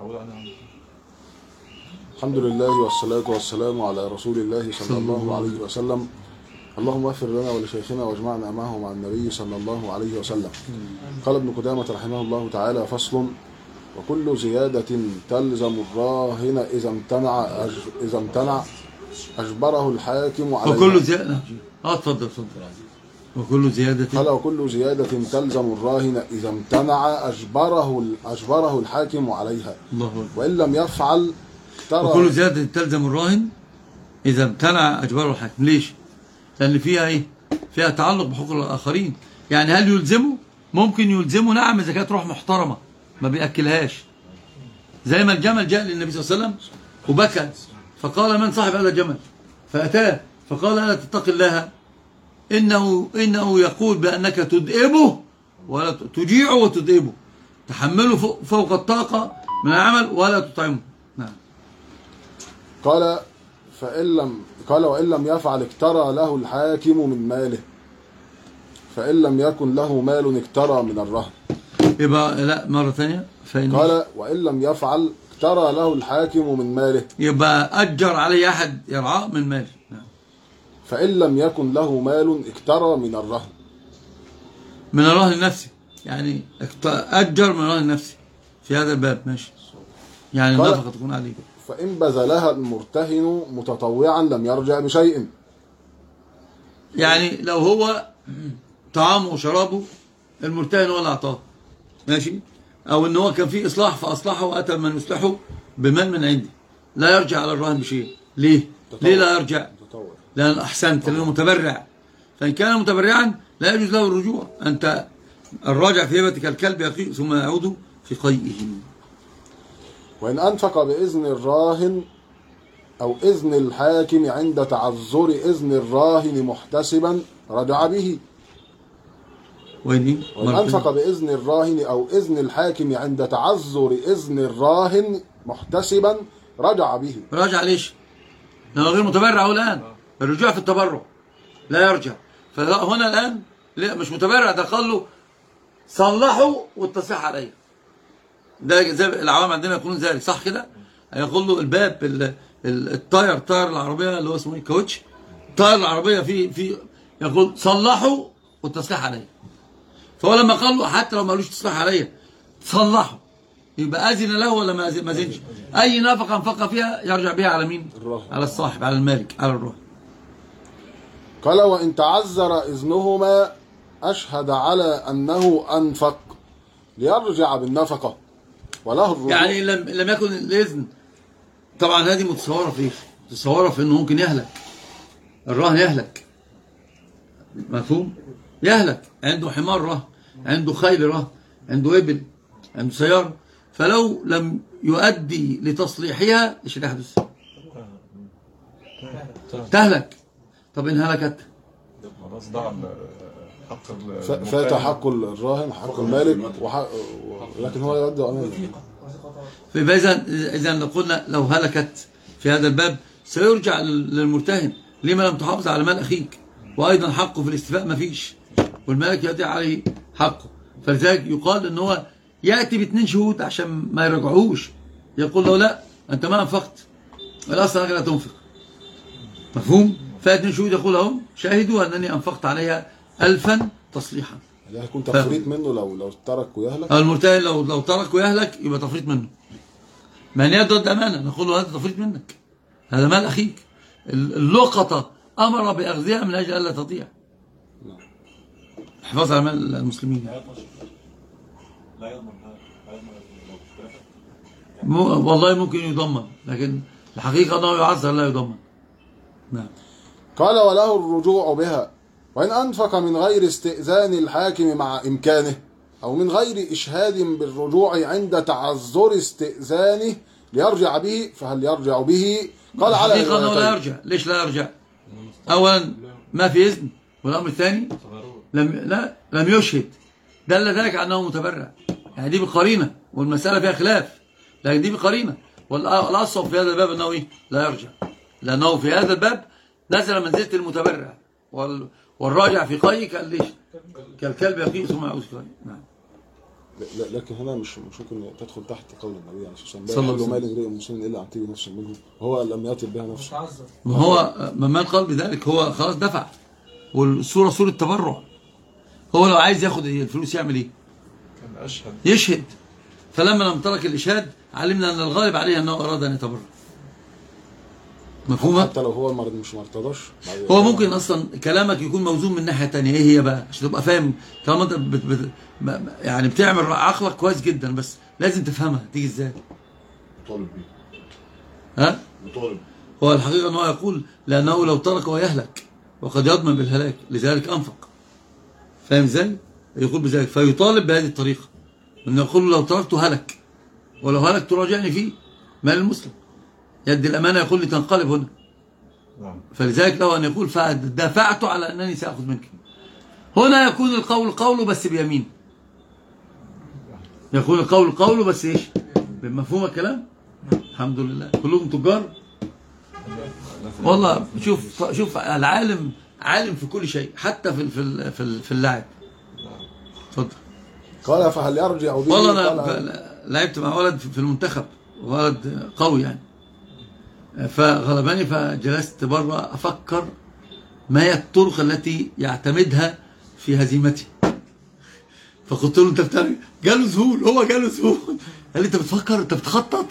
الحمد لله والصلاة والسلام على رسول الله صلى الله عليه وسلم اللهم اغفر لنا ولشيخنا واجمعنا معه مع النبي صلى الله عليه وسلم قال ابن قدامة رحمه الله تعالى فصل وكل زيادة تلزم الراهن إذا امتنع أج- إذا امتنع أجبره الحاكم على وكل زيادة اه اتفضل اتفضل وكل زيادة قال وكل زيادة تلزم الراهن إذا امتنع أجبره أجبره الحاكم عليها الله أكبر وإن لم يفعل وكل ترى زيادة تلزم الراهن إذا امتنع أجبره الحاكم ليش؟ لأن فيها إيه؟ فيها تعلق بحقوق الآخرين يعني هل يلزمه؟ ممكن يلزمه نعم إذا كانت روح محترمة ما بيأكلهاش زي ما الجمل جاء للنبي صلى الله عليه وسلم وبكى فقال من صاحب هذا الجمل؟ فأتاه فقال ألا تتقي الله إنه إنه يقول بأنك تدئبه ولا ت- تجيعه وتدئبه تحمله فوق- فوق الطاقة من العمل ولا تطعمه نعم قال فإن لم قال وإن لم يفعل اكترى له الحاكم من ماله فإن لم يكن له مال اكترى من الرهن يبقى لا مرة ثانية فإن قال وإن لم يفعل اكترى له الحاكم من ماله يبقى أجر عليه أحد يرعاه من ماله نعم. فإن لم يكن له مال اكترى من الرهن من الرهن النفسي يعني اكت- أجر من الرهن النفسي في هذا الباب ماشي يعني قال- النفقة تكون عليه فإن بذلها المرتهن متطوعا لم يرجع بشيء يعني لو هو طعامه وشرابه المرتهن هو اللي أعطاه ماشي أو إن هو كان فيه إصلاح فأصلحه وأتى من يصلحه بمال من عندي لا يرجع على الرهن بشيء ليه؟ ليه لا يرجع؟ تطوع لأن أحسنت لأنه متبرع فإن كان متبرعا لا يجوز له الرجوع أنت الراجع في هبتك الكلب يقيء ثم يعود في قيئه وإن أنفق بإذن الراهن أو إذن الحاكم عند تعذر إذن الراهن محتسبا رجع به وين وإن أنفق بإذن الراهن أو إذن الحاكم عند تعذر إذن الراهن محتسبا رجع به راجع ليش؟ لأنه غير متبرع هو الآن الرجوع في التبرع لا يرجع فهنا الآن لا مش متبرع ده قال له صلحوا والتصحيح عليه ده زي العوام عندنا يقولون ذلك صح كده؟ هيقول له الباب ال- ال- التاير تاير العربية اللي هو اسمه ايه كاوتش تاير العربية في في يقول صلحوا والتصليح عليه فهو لما قال له حتى لو ما قالوش تصليح عليا صلحوا يبقى أذن له ولا ما أذن- ما أذنش أي نفقة انفق فيها يرجع بها على مين الراهن. على الصاحب على المالك على الروح قال وإن تعذر إذنهما أشهد على أنه أنفق ليرجع بالنفقة وله الرجوع يعني لم لم يكن الإذن طبعا هذه متصورة في متصورة في إنه ممكن يهلك الرهن يهلك مفهوم يهلك عنده حمار رهن عنده خيل رهن عنده إبل عنده سيارة فلو لم يؤدي لتصليحها ايش اللي يحدث؟ تهلك طب إن هلكت خلاص ضاع حق ال- ف- فات حق الراهن حق المالك وحق لكن هو يؤدي أمانه فيبقى إذا إذا لو قلنا لو هلكت في هذا الباب سيرجع لل- للمرتهن لما لم تحافظ على مال أخيك وأيضا حقه في الاستيفاء ما فيش والمالك يأتي عليه حقه فلذلك يقال إن هو يأتي باثنين شهود عشان ما يرجعوش يقول له لا أنت ما أنفقت الأصل أنك لا تنفق مفهوم فاثنين شهود يقول لهم شاهدوا أنني أنفقت عليها ألفا تصليحا ده هيكون تفريط منه لو لو ترك ويهلك أو المرتهن لو لو ترك ويهلك يبقى تفريط منه ما هي ضد امانه نقول له هذا تفريط منك هذا مال اخيك ال- اللقطه امر باخذها من اجل الا تضيع الحفاظ على مال المسلمين لا يضمن هذا لا يضمن لو اختلفت مو- والله ممكن يضمن لكن الحقيقه انه يعذر لا يضمن نعم قال وله الرجوع بها وإن أنفق من غير استئذان الحاكم مع إمكانه أو من غير إشهاد بالرجوع عند تعذر استئذانه ليرجع به فهل يرجع به قال على الحقيقه انه لا روايتين. يرجع ليش لا يرجع اولا ما في اذن والامر الثاني لم لا لم يشهد دل ذلك على انه متبرع يعني دي بقرينه والمساله فيها خلاف لكن دي بقرينه والاصل في هذا الباب انه ايه لا يرجع لانه في هذا الباب نزل منزله المتبرع وال والراجع في قي كالليش كالكلب يقيء ثم يعود في قي نعم لا- لا- لكن هنا مش مش ممكن تدخل تحت قول النبي عليه الصلاه صلى الله والسلام عليه لا يحل مال امرئ مسلم الا عن طيب نفس منه وهو لم يتب بها نفسه متعذر ما هو من قال بذلك هو خلاص دفع والصورة صورة تبرع هو لو عايز ياخد الفلوس يعمل ايه كان اشهد يشهد فلما لم ترك الإشهاد علمنا أن الغالب عليه أنه أراد أن يتبرع مفهومة؟ حتى لو هو مرض مش مرتضاش بعد- هو ممكن أصلا كلامك يكون موزون من ناحية تانية إيه هي بقى عشان تبقى فاهم طالما أنت بت بت ب- يعني بتعمل عقلك كويس جدا بس لازم تفهمها تيجي إزاي طالب بيه ها؟ طالب هو الحقيقة أنه يقول لأنه لو تركه يهلك وقد يضمن بالهلاك لذلك أنفق فاهم ازاي؟ يقول بذلك فيطالب بهذه الطريقة أنه يقول لو تركته هلك ولو هلك تراجعني فيه مال المسلم يد الأمانة يقول لي تنقلب هنا نعم فلذلك له أن يقول فدافعت على أنني سأخذ منك هنا يكون القول قوله بس بيمين يكون القول قوله بس إيش بمفهوم الكلام الحمد لله كلهم تجار والله شوف شوف العالم عالم في كل شيء حتى في في ال- في ال- في اللعب اتفضل قال فهل يرجع به والله انا قال ف- لعبت مع ولد في المنتخب ولد قوي يعني فغلبني فجلست بره افكر ما هي الطرق التي يعتمدها في هزيمتي فقلت له انت بتعمل جاله ذهول هو جاله ذهول قال لي انت بتفكر انت بتخطط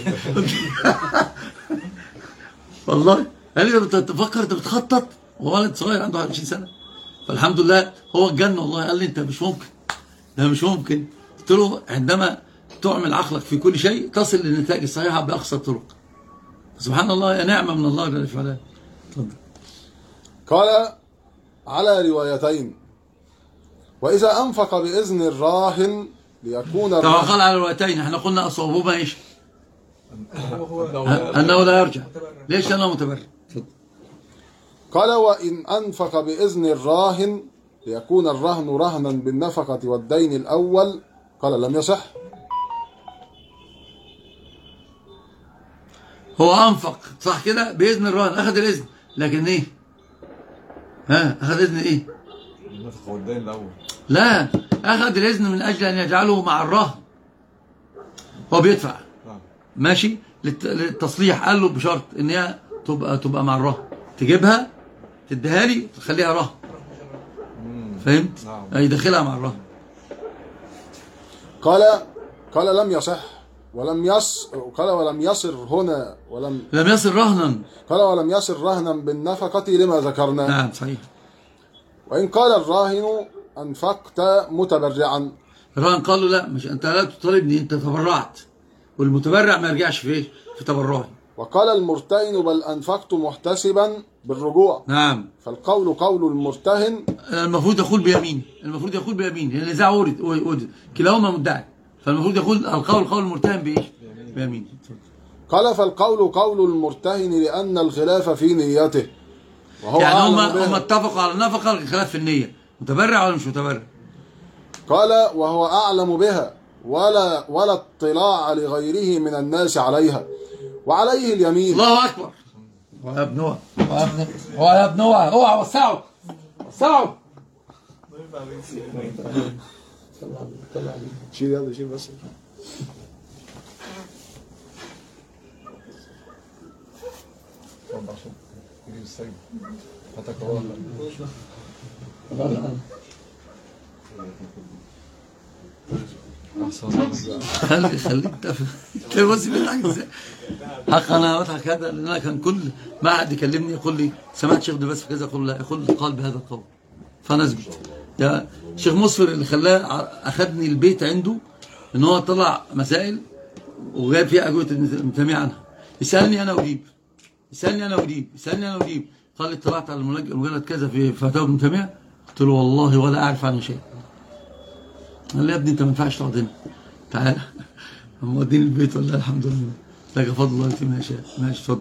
والله قال لي انت بتفكر انت بتخطط هو ولد صغير عنده 20 سنه فالحمد لله هو الجنه والله قال لي انت مش ممكن ده مش ممكن قلت له عندما تعمل عقلك في كل شيء تصل للنتائج الصحيحه باقصى الطرق سبحان الله يا نعمه من الله جل وعلا اتفضل قال على روايتين وإذا أنفق بإذن الراهن ليكون طبعا الراهن قال على الروايتين احنا قلنا اصوبهما ايش؟ هو هو انه لا يرجع ليش لانه متبرع اتفضل قال وإن أنفق بإذن الراهن ليكون الرهن رهنا بالنفقة والدين الأول قال لم يصح هو انفق صح كده باذن الرهن اخذ الاذن لكن ايه؟ ها اخذ اذن ايه؟ النفقه والدين الاول لا اخذ الاذن من اجل ان يجعله مع الرهن هو بيدفع نعم ماشي للت- للتصليح قال له بشرط ان هي تبقى تبقى مع الرهن تجيبها تديها لي تخليها رهن فهمت؟ نعم. يدخلها مع الرهن قال قال لم يصح ولم يص قال ولم يصر هنا ولم لم يصل رهنا قال ولم يصر رهنا بالنفقة لما ذكرنا نعم صحيح وإن قال الراهن أنفقت متبرعا الرهن قال له لا مش انت لا تطالبني انت تبرعت والمتبرع ما يرجعش في ايش؟ في تبرعه وقال المرتهن بل أنفقت محتسبا بالرجوع نعم فالقول قول المرتهن المفروض يقول بيمين المفروض يقول بيمين لان النزاع ورد ورد كلاهما مدعي فالمفروض يقول القول قول المرتهن بايش؟ بيمين قال فالقول قول المرتهن لأن الخلاف في نيته وهو يعني هم أعلم بها. هم اتفقوا على النفقه الخلاف في النيه متبرع ولا مش متبرع؟ قال وهو أعلم بها ولا ولا اطلاع لغيره من الناس عليها وعليه اليمين الله اكبر هو يا ابن هو هو يا ابن هو يا ابن هو اوعى وسعوا وسعوا شيل يلا شيل بس اتفضل عشان يجيب السجن هاتك اهو احسن خلي خليك تفهم تلاقي بص بيضحك ازاي حق انا بضحك هذا لان انا كان كل ما حد يكلمني يقول لي سمعت شيخ بس في كذا اقول لا يقول قال بهذا القول فانا اسكت يا شيخ مصفر اللي خلاه ع- اخذني البيت عنده ان هو طلع مسائل وجاب فيها اجوبه ابن تيميه عنها يسالني انا اجيب يسالني انا اجيب يسالني انا اجيب قال لي اطلعت على الملج- المجلد كذا في فتاوى ابن تيميه قلت له والله ولا اعرف عنه شيء قال لي يا ابني انت ما ينفعش تقعد هنا تعالى هم وديني البيت والله الحمد لله لك فضل الله يتم ما يشاء ماشي اتفضل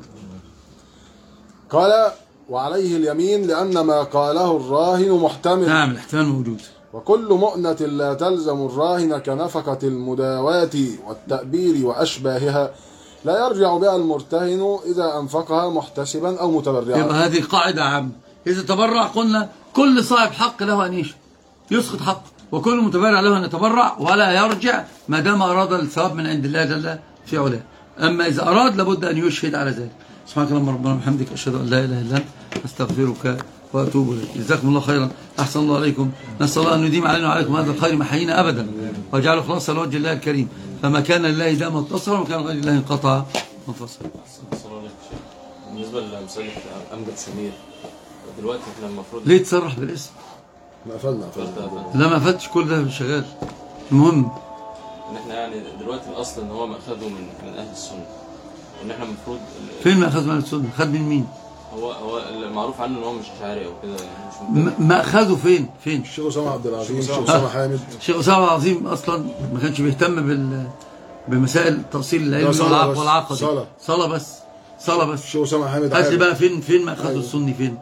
قال وعليه اليمين لأن ما قاله الراهن محتمل نعم الاحتمال موجود وكل مؤنة لا تلزم الراهن كنفقة المداواة والتأبير وأشباهها لا يرجع بها المرتهن إذا أنفقها محتسبا أو متبرعا يبقى هذه قاعدة عامة إذا تبرع قلنا كل صاحب حق له أن يشهد يسقط حقه وكل متبرع له ان يتبرع ولا يرجع ما دام اراد الثواب من عند الله جل في علاه اما اذا اراد لابد ان يشهد على ذلك سبحانك اللهم ربنا وبحمدك اشهد ان لا اله الا انت استغفرك واتوب اليك جزاكم الله خيرا احسن الله عليكم نسال الله ان يديم علينا وعليكم هذا الخير محيينا ابدا واجعله خلاصا لوجه الله الكريم فما كان لله دام اتصل وما كان غير الله انقطع منفصل صلى الله عليه وسلم. بالنسبه لمساله امجد سمير دلوقتي احنا المفروض ليه تصرح بالاسم احنا قفلنا قفلنا لا ما فاتش كل ده شغال المهم ان احنا يعني دلوقتي الاصل ان هو ماخذه من من اهل السنه وان احنا المفروض فين ما اخذ من السنه خد من مين هو هو المعروف عنه ان هو مش اشعري او كده يعني مش من م- ما اخذه فين فين الشيخ اسامه عبد العزيز الشيخ اسامه حامد الشيخ اسامه العظيم اصلا ما كانش بيهتم بال بمسائل تأصيل العلم لا، صلاة والعقل بس. والعقد صلاة. صلاة بس صلاة بس الشيخ اسامه حامد هات لي عارف. بقى فين فين ما اخذه السني فين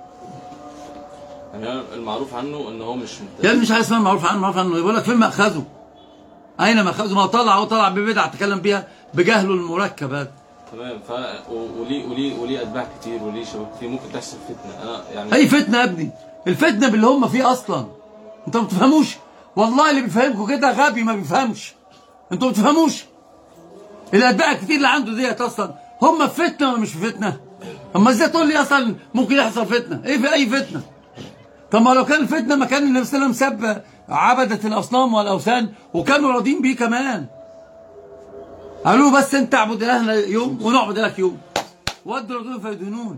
يعني المعروف عنه ان هو مش يا ابني مش عايز اسمها معروف عنه معروف عنه يقول لك فين ما اخذه اين ما اخذه ما هو طلع هو طلع ببدع تكلم بيها بجهله المركب هذا تمام ف و- وليه وليه وليه اتباع كتير وليه شباب كتير ممكن تحصل فتنه انا يعني اي فتنه يا ابني الفتنه باللي هم فيه اصلا انتوا ما بتفهموش والله اللي بيفهمكم كده غبي ما بيفهمش انتوا ما بتفهموش الاتباع الكتير اللي عنده ديت اصلا هم في فتنه ولا مش في فتنه اما ازاي تقول لي اصلا ممكن يحصل فتنه ايه في اي فتنه طب ما لو كان الفتنه ما كان النبي صلى الله عليه وسلم سب عبده الاصنام والاوثان وكانوا راضين بيه كمان قالوا له بس انت اعبد الهنا يوم ونعبد لك يوم ودوا الرجل فيدهنون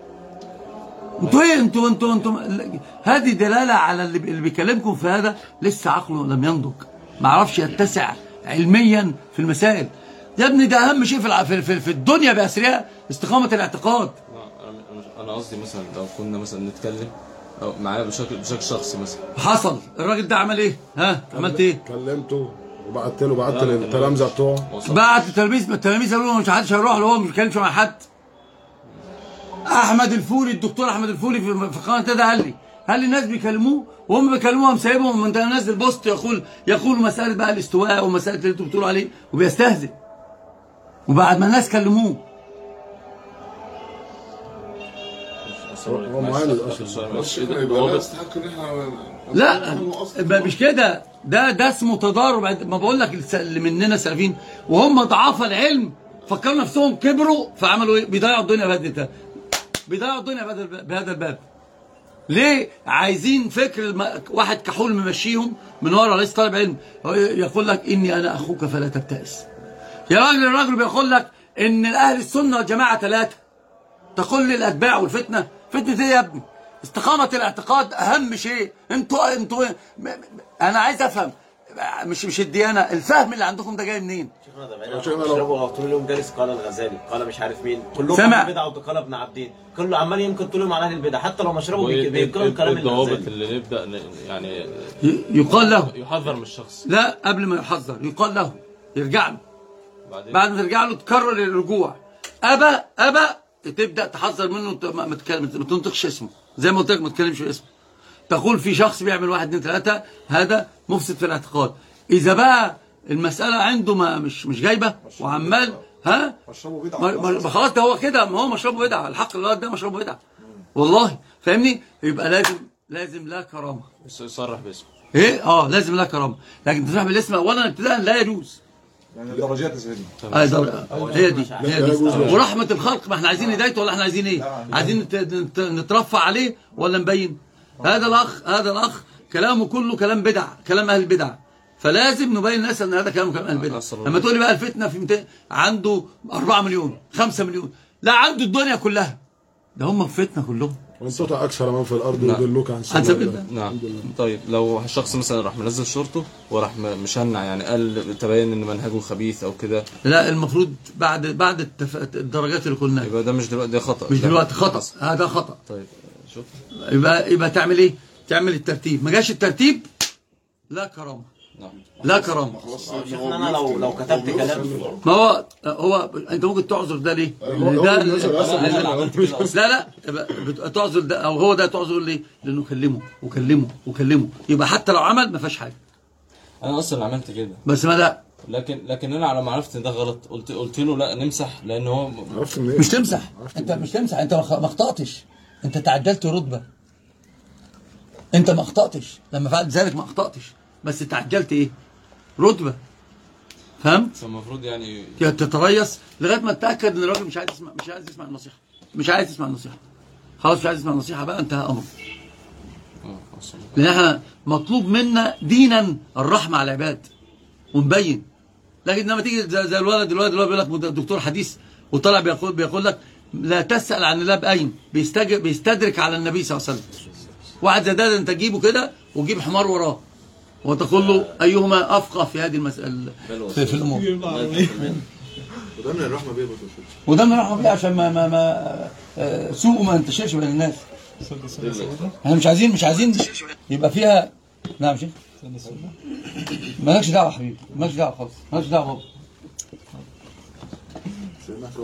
انتوا ايه انتوا انتوا انتوا هذه دلاله على اللي اللي بيكلمكم في هذا لسه عقله لم ينضج ما عرفش يتسع علميا في المسائل يا ابني ده اهم شيء في الع- في في- في الدنيا باسرها استقامه الاعتقاد أنا- انا قصدي مثلا لو كنا مثلا نتكلم او معايا بشكل بشكل شخصي مثلا حصل الراجل ده عمل ايه ها عملت ايه كلمته وبعت له بعت للتلامذه بتوعه وصلت بعت التلاميذ التلاميذ قالوا له مش حدش هيروح له هو ما بيتكلمش مع حد احمد الفولي الدكتور احمد الفولي في في قناه ده قال لي قال لي الناس بيكلموه وهم بيكلموه قام سايبهم من ده نزل بوست يقول يقول مساله بقى الاستواء ومساله اللي انتوا بتقولوا عليه وبيستهزئ وبعد ما الناس كلموه هو معاند اصلا معلش يبقى هو لا بس يستحق ان احنا لا نحن أصلاً ما- مش كده ده ده اسمه تضارب ما بقول لك الس- اللي مننا سلفيين وهم ضعاف العلم فكروا نفسهم كبروا فعملوا ايه بيضيعوا الدنيا بهذا الت- بيضيعوا الدنيا بهذا الب- بهذا الباب ليه عايزين فكر الم... واحد كحول ممشيهم من ورا ليس طالب علم هو يقول لك اني انا اخوك فلا تبتئس يا راجل الراجل بيقول لك ان اهل السنه والجماعه ثلاثه تقول لي الاتباع والفتنه فتنه ايه يا ابني استقامه الاعتقاد اهم شيء انتوا انتوا م- م- انا عايز افهم مش مش الديانه الفهم اللي عندكم ده جاي منين شيخنا ده بعيد شيخنا عن لو- بيشربوا طول اليوم جالس قال الغزالي قال مش عارف مين كلهم سمع. أهل بدعه وقال ابن عبدين كله عمال يمكن طول اليوم على اهل البدع حتى لو مشربوا وإيه- بيك- بينكروا إيه- الكلام إيه الضوابط الغزالي اللي نبدا ن- يعني ي- يقال له يحذر من الشخص لا قبل ما يحذر يقال له يرجع له بعدين بعد ما ترجع له تكرر الرجوع ابى ابى تبدا تحذر منه وت- ما ما تتكلم- ما تنطقش اسمه زي ما قلت لك ما تتكلمش اسمه تقول في شخص بيعمل واحد اثنين ثلاثه هذا مفسد في الاعتقاد اذا بقى المساله عنده ما مش مش جايبه وعمال ها مشربه بدعه ما ما- ما خلاص ده هو كده ما هو مشربه بدعه الحق اللي ده مشربه بدعه والله فاهمني يبقى لازم لازم لا كرامه يصرح باسمه ايه اه لازم لا كرامه لكن تصاحب الاسم اولا ابتداء لا يجوز يعني درجات يا سيدنا آه ده- هي دي هي لا دي يجوز لا. ورحمه الخلق ما احنا عايزين هدايته ولا احنا عايزين ايه عايزين نت- نت- نترفع عليه ولا نبين هذا الاخ هذا الاخ كلامه كله كلام بدع كلام اهل البدع فلازم نبين للناس ان هذا كلام كلام اهل البدع أصل لما تقول لي بقى الفتنه في 200 عنده 4 مليون 5 مليون لا عنده الدنيا كلها ده هم في فتنه كلهم وان تطع اكثر من في الارض نعم. يضلوك عن عن سبيل سبيل الله الله نعم طيب لو الشخص مثلا راح منزل شورته وراح م- مشنع يعني قال تبين ان منهجه خبيث او كده لا المفروض بعد بعد التف... الدرجات اللي قلناها يبقى ده مش دلوقتي ده خطا مش ده دلوقتي خطا حصل. هذا خطا طيب شوف يبقى يبقى تعمل ايه؟ تعمل الترتيب ما جاش الترتيب لا كرامه نعم لا كرامه شيخنا انا لو لو كتبت كلام ما هو هو انت ممكن تعذر ده ليه؟ هو- ده هو بالنسبة للأسف انا اللي عملت كده اصلا لا لا يبقى بت- تعذر ده او هو ده تعذر ليه؟ لانه كلمه وكلمه وكلمه يبقى حتى لو عمل ما فيهاش حاجه انا اصلا عملت كده بس ما لا لكن لكن انا على ما عرفت ان ده غلط قلت قلت له لا نمسح لان هو عرفت منين؟ مش تمسح انت مش تمسح انت ما خ- ما اخطاتش انت تعدلت رتبه انت ما اخطاتش لما فعلت ذلك ما اخطاتش بس تعجلت ايه رتبه فهمت فالمفروض يعني تتريث لغايه ما تتاكد ان الراجل مش عايز يسمع مش عايز يسمع النصيحه مش عايز يسمع النصيحه خلاص مش عايز يسمع النصيحه بقى انتهى امره اه أصلاً. لان احنا مطلوب منا دينا الرحمه على العباد ونبين لكن لما تيجي زي زي الولد الولد الولد بيقول لك مد- دكتور حديث وطلع بيقول بيقول لك لا تسال عن الله باين بيستج... بيستدرك على النبي صلى الله عليه وسلم واحد زي ده انت تجيبه كده وتجيب حمار وراه وتقول له ايهما افقه في هذه المساله في, في الامور وده من الرحمه بيه يا دكتور. وده اللي نرحم بيه عشان ما ما ما آه، سوء ما ينتشرش بين الناس احنا مش عايزين مش عايزين يبقى فيها نعم شيخ مالكش دعوه يا حبيبي مالكش دعوه خالص مالكش دعوه بابا سيدنا